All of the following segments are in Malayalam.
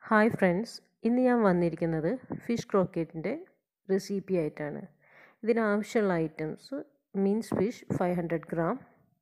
ഹായ് ഫ്രണ്ട്സ് ഇന്ന് ഞാൻ വന്നിരിക്കുന്നത് ഫിഷ് ക്രോക്കറ്റിൻ്റെ റെസിപ്പി ആയിട്ടാണ് ഇതിനാവശ്യമുള്ള items means fish five hundred gram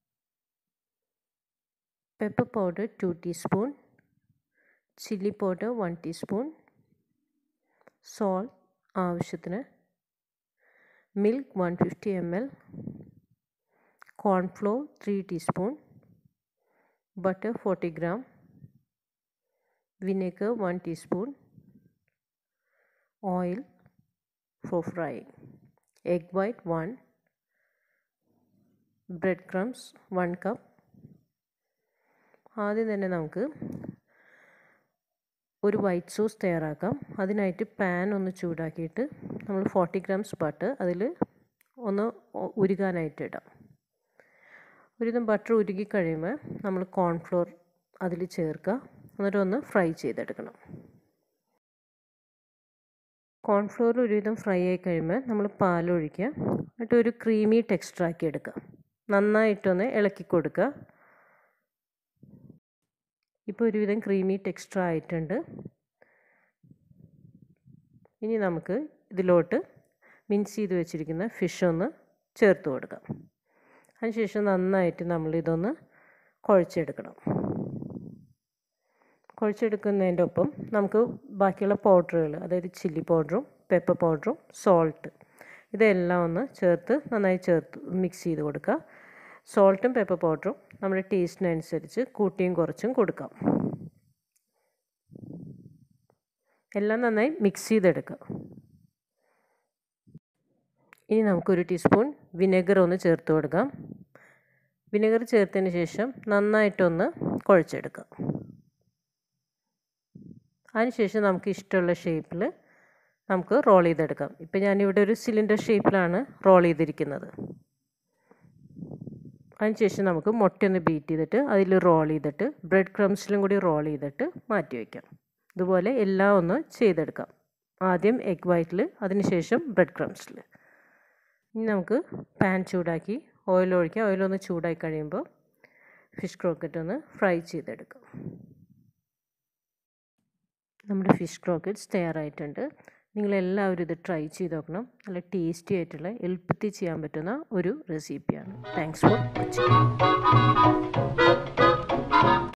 pepper powder two teaspoon chilli powder one teaspoon salt ആവശ്യത്തിന് milk one fifty M L cornflour three teaspoon butter forty gram vinegar 1 teaspoon oil for frying egg white 1 bread crumbs 1 cup ആദ്യം തന്നെ നമുക്ക് ഒരു വൈറ്റ് സോസ് തയ്യാറാക്കാം അതിനായിട്ട് പാൻ ഒന്ന് ചൂടാക്കിയിട്ട് നമ്മൾ ഫോർട്ടി ഗ്രാംസ് ബട്ടർ അതിൽ ഒന്ന് ഉരുകാനായിട്ട് ഇടാം ഒരുവിധം ബട്ടർ ഉരുകി കഴിയുമ്പോൾ നമ്മൾ കോൺഫ്ലോർ അതിൽ ചേർക്കുക എന്നിട്ട് ഒന്ന് ഫ്രൈ ചെയ്തെടുക്കണം കോൺഫ്ലോർ ഒരുവിധം ഫ്രൈ ആയി കഴിയുമ്പോൾ നമ്മൾ പാലൊഴിക്കുക എന്നിട്ട് ഒരു ക്രീമി ടെക്സ്ചർ ആക്കി എടുക്കുക നന്നായിട്ടൊന്ന് ഇളക്കി കൊടുക്കുക ഇപ്പോൾ ഒരുവിധം ക്രീമി ടെക്സ്ചർ ആയിട്ടുണ്ട് ഇനി നമുക്ക് ഇതിലോട്ട് മിൻസ് ചെയ്ത് വെച്ചിരിക്കുന്ന ഫിഷ് ഒന്ന് ചേർത്ത് കൊടുക്കാം അതിനുശേഷം നന്നായിട്ട് നമ്മൾ ഇതൊന്ന് കുഴച്ചെടുക്കണം കുഴച്ചെടുക്കുന്നതിൻ്റെ ഒപ്പം നമുക്ക് ബാക്കിയുള്ള പൗഡറുകൾ അതായത് ചില്ലി പൗഡറും പെപ്പർ പൗഡറും സോൾട്ട് ഇതെല്ലാം ഒന്ന് ചേർത്ത് നന്നായി ചേർത്ത് മിക്സ് ചെയ്ത് കൊടുക്കുക സോൾട്ടും പെപ്പർ പൗഡറും നമ്മുടെ ടേസ്റ്റിനനുസരിച്ച് കൂട്ടിയും കുറച്ചും കൊടുക്കാം എല്ലാം നന്നായി മിക്സ് ചെയ്തെടുക്കുക ഇനി നമുക്കൊരു ടീസ്പൂൺ വിനെഗർ ഒന്ന് ചേർത്ത് കൊടുക്കാം വിനെഗർ ചേർത്തതിന് ശേഷം നന്നായിട്ടൊന്ന് കുഴച്ചെടുക്കാം അതിനുശേഷം നമുക്ക് ഇഷ്ടമുള്ള ഷേപ്പിൽ നമുക്ക് റോൾ ചെയ്തെടുക്കാം ഇപ്പം ഞാനിവിടെ ഒരു സിലിണ്ടർ ഷേപ്പിലാണ് റോൾ ചെയ്തിരിക്കുന്നത് അതിനുശേഷം നമുക്ക് മുട്ടയൊന്ന് ബീറ്റ് ചെയ്തിട്ട് അതിൽ റോൾ ചെയ്തിട്ട് ബ്രെഡ് ക്രംസിലും കൂടി റോൾ ചെയ്തിട്ട് മാറ്റി വയ്ക്കാം ഇതുപോലെ എല്ലാം ഒന്ന് ചെയ്തെടുക്കാം ആദ്യം എഗ് വൈറ്റിൽ അതിനുശേഷം ബ്രെഡ് ക്രംസിൽ ഇനി നമുക്ക് പാൻ ചൂടാക്കി ഓയിൽ ഒഴിക്കാം ഓയിലൊന്ന് ചൂടായി കഴിയുമ്പോൾ ഫിഷ് ക്രോക്കറ്റ് ഒന്ന് ഫ്രൈ ചെയ്തെടുക്കാം നമ്മുടെ ഫിഷ് ക്രോക്കറ്റ്സ് തയ്യാറായിട്ടുണ്ട് നിങ്ങളെല്ലാവരും ഇത് ട്രൈ ചെയ്ത് നോക്കണം നല്ല ടേസ്റ്റി ആയിട്ടുള്ള എളുപ്പത്തിൽ ചെയ്യാൻ പറ്റുന്ന ഒരു റെസിപ്പിയാണ് താങ്ക്സ് ഫോർ വാച്ചിങ്